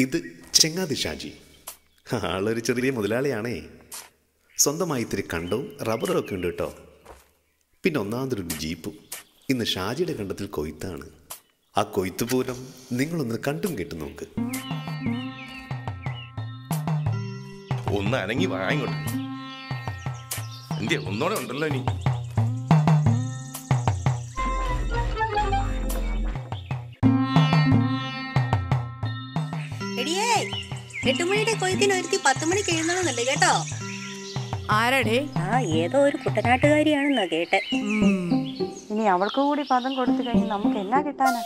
ഇത് ചെങ്ങാതി ഷാജി ആളൊരു ചെറിയ മുതലാളിയാണേ സ്വന്തമായി ഇത്തിരി കണ്ടവും റബ്ബറും ഒക്കെ ഉണ്ട് കേട്ടോ പിന്നെ ഒന്നാമതൊരു ജീപ്പും ഇന്ന് ഷാജിയുടെ കണ്ടത്തിൽ കൊയ്ത്താണ് ആ കൊയ്ത്ത് പൂരം നിങ്ങളൊന്ന് കണ്ടും കേട്ടു നോക്ക് ഒന്ന് അനങ്ങി വാങ്ങോട്ട് എന്റെ ഒന്നോടെ ഉണ്ടല്ലോ ഇനി എടിയേ എട്ട് മണിയുടെ കൊയ്ത്തിന് ഒരുത്തി പത്ത് മണിക്ക് എഴുന്നള്ളുന്നുണ്ട് കേട്ടോ ആരാടേ ആ ഏതോ ഒരു കുട്ടനാട്ടുകാരിയാണെന്നാ കേട്ടെ ഇനി അവൾക്ക് കൂടി പദം കൊടുത്തു കഴിഞ്ഞ് നമുക്ക് എന്നാ കിട്ടാനാ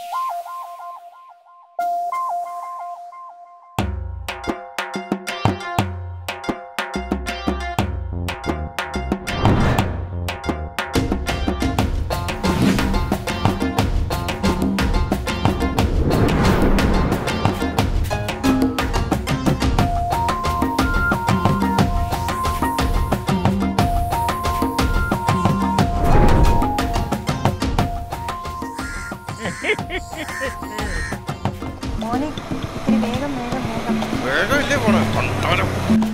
മോനെ ഇത്തിരി വേഗം വേഗം വേഗം വേഗമില്ലേ പോണേ കൊണ്ടാരം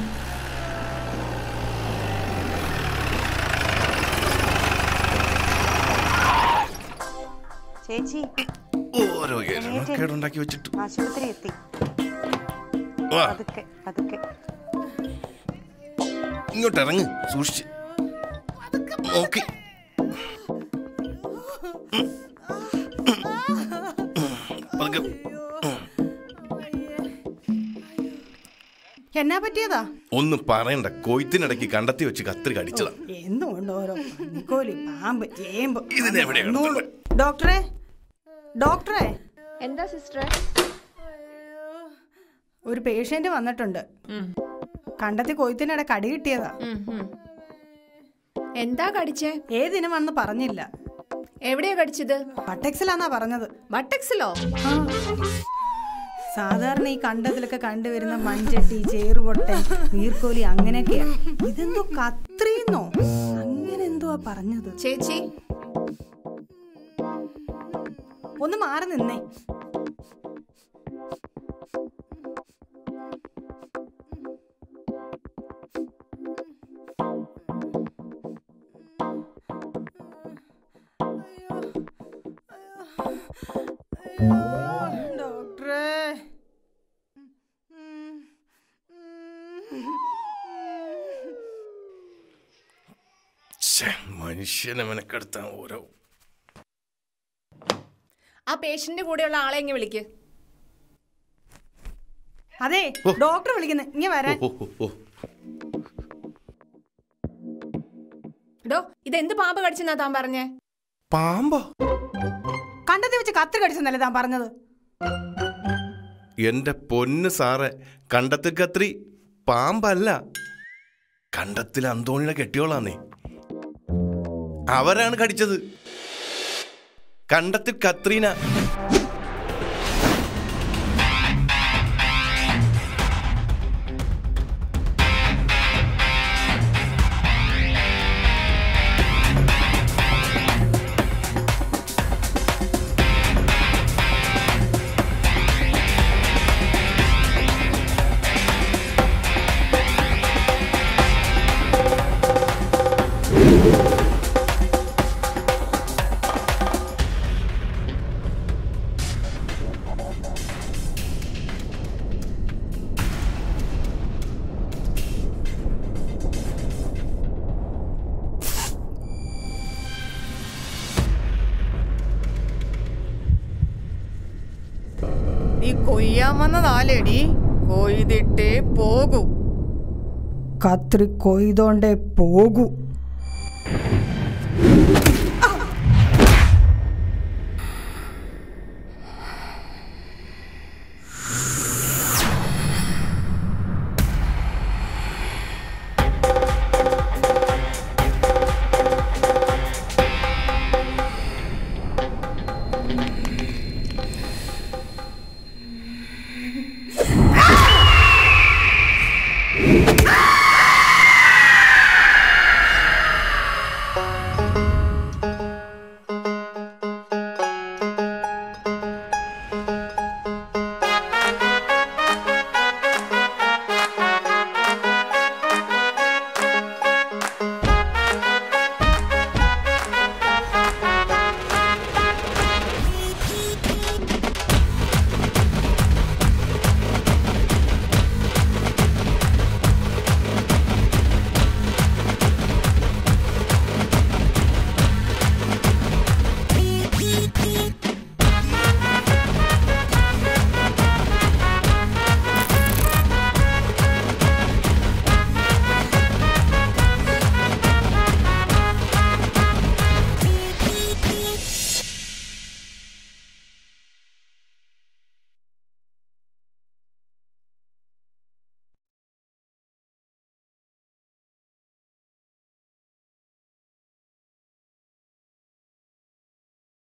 ചേച്ചി ഓരോ കേടുണ്ടാക്കി വെച്ചിട്ട് ആശുപത്രി എത്തി വാ പതുക്കെ പതുക്കെ ഇങ്ങോട്ട് ഇറങ്ങ് സൂക്ഷിച്ച് നോക്കി പതുക്കെ എന്നാ പറ്റിയതാ ഒന്നും പറയണ്ട കൊയ്ത്തിനിടയ്ക്ക് കണ്ടെത്തി വെച്ച് കത്തിരി കടിച്ചതാ എന്തുകൊണ്ട് ഓരോ പന്നിക്കോലി പാമ്പ് ചേമ്പ് ഇതിനെവിടെയാ വന്നോളൂ. ഡോക്ടറെ ഡോക്ടറെ എന്താ സിസ്റ്റർ ഒരു പേഷ്യന്റ് വന്നിട്ടുണ്ട് കണ്ടത്തി കൊയ്ത്തിനിടെ കടി കിട്ടിയതാ എന്താ കടിച്ചേ ഏതിനമാണെന്ന് പറഞ്ഞില്ല എവിടെയാ കടിച്ചത് പട്ടെക്സിലാന്നാ പറഞ്ഞത് ബട്ടക്സിലോ ആ. സാധാരണ ഈ കണ്ടതിലൊക്കെ കണ്ടുവരുന്ന മൺചട്ടി ചേറുപൊട്ടൻ നീർക്കോലി അങ്ങനെയൊക്കെയാ ഇതെന്തോ കത്രീന്നോ അങ്ങനെ എന്തുവാ പറഞ്ഞത് ചേച്ചി ഒന്ന് മാറി നിന്നേ ഡോക്ടറേ ഛെ, മനുഷ്യനെ മെനക്കെടുത്താൻ ഓരോ ആ പേഷ്യന്റ് കൂടെയുള്ള ആളെ ഇങ്ങ് വിളിക്ക് അതെ ഡോക്ടർ വിളിക്കുന്നു ഇങ്ങനെ വരാൻ ഓ ഓ ഓ ഡോ ഇതെന്ത് പാമ്പ് കടിച്ചെന്നാ താൻ പറഞ്ഞേ പാമ്പോ കണ്ടത്തി വെച്ച് കത്ത് കടിച്ചെന്നല്ലേ താൻ പറഞ്ഞത് എന്റെ പൊന്ന് സാറെ കണ്ടത്തിൽ കത്രി പാമ്പല്ല കണ്ടത്തിൽ അന്തോണിനെ കെട്ടിയോളാന്നേ അവരാണ് കടിച്ചത് കണ്ടത്തിൽ കത്രീന നീ കൊയ്യാൻ വന്നതാലേടി കൊയ്തിട്ടേ പോകൂ കത്രി കൊയ്തോണ്ടേ പോകൂ